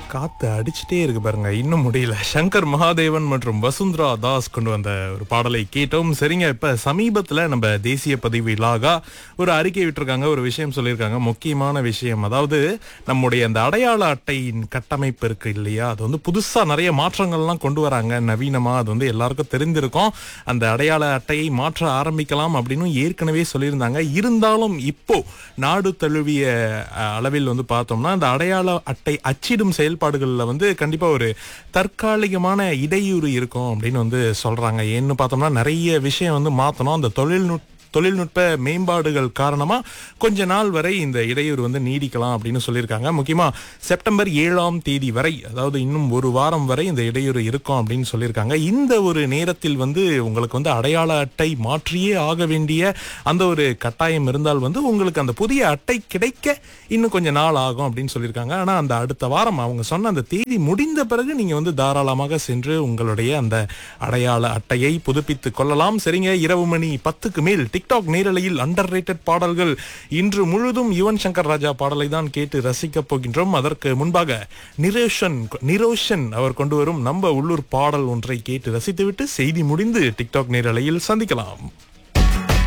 காத்து அடிச்சுட்டே இருக்கு பாருங்க இன்னும் முடியல சங்கர் மகாதேவன் மற்றும் வசுந்தரா தாஸ் கொண்டு வந்த ஒரு பாடலை கேட்டோம் சரிங்க இப்ப சமீபத்துல நம்ம தேசிய பதிவு இலாகா ஒரு அறிக்கை விட்டிருக்காங்க ஒரு விஷயம் சொல்லியிருக்காங்க முக்கியமான விஷயம் அதாவது நம்முடைய அந்த அடையாள அட்டையின் கட்டமைப்பு இருக்கு இல்லையா அது வந்து புதுசா நிறைய மாற்றங்கள்லாம் கொண்டு வராங்க நவீனமா அது வந்து எல்லாருக்கும் தெரிந்திருக்கும் அந்த அடையாள அட்டையை மாற்ற ஆரம்பிக்கலாம் அப்படின்னு ஏற்கனவே சொல்லியிருந்தாங்க இருந்தாலும் இப்போ நாடு தழுவிய அஹ், அளவில் வந்து பார்த்தோம்னா அந்த அடையாள அட்டை அச்சிடும் செயல்பாடுகள்ல வந்து கண்டிப்பா ஒரு தற்காலிகமான இடையூறு இருக்கும் அப்படின்னு வந்து சொல்றாங்க ஏன்னு பார்த்தோம்னா நிறைய விஷயம் வந்து மாத்தணும் அந்த தொழில்நுட்ப தொழில்நுட்ப மேம்பாடுகள் காரணமா கொஞ்ச நாள் வரை இந்த இடையூறு வந்து நீடிக்கலாம் அப்படின்னு சொல்லியிருக்காங்க முக்கியமா செப்டம்பர் ஏழாம் தேதி வரை அதாவது இன்னும் ஒரு வாரம் வரை இந்த இடையூறு இருக்கும் அப்படின்னு சொல்லியிருக்காங்க இந்த ஒரு நேரத்தில் வந்து உங்களுக்கு வந்து அடையாள அட்டை மாற்றியே ஆக வேண்டிய அந்த ஒரு கட்டாயம் இருந்தால் வந்து உங்களுக்கு அந்த புதிய அட்டை கிடைக்க இன்னும் கொஞ்ச நாள் ஆகும் அப்படின்னு சொல்லியிருக்காங்க ஆனா அந்த அடுத்த வாரம் அவங்க சொன்ன அந்த தேதி முடிந்த பிறகு நீங்க வந்து தாராளமாக சென்று உங்களுடைய அந்த அடையாள அட்டையை புதுப்பித்துக் கொள்ளலாம் சரிங்க இரவு மணி பத்துக்கு மேல் டிக்டாக் நேரலையில் அண்டர் பாடல்கள் இன்று முழுதும் யுவன் சங்கர் ராஜா பாடலை தான் கேட்டு ரசிக்கப் போகின்றோம் அதற்கு முன்பாக நிரோஷன் நிரோஷன் அவர் கொண்டு வரும் நம்ம உள்ளூர் பாடல் ஒன்றை கேட்டு ரசித்துவிட்டு செய்தி முடிந்து டிக்டாக் நேரலையில் சந்திக்கலாம்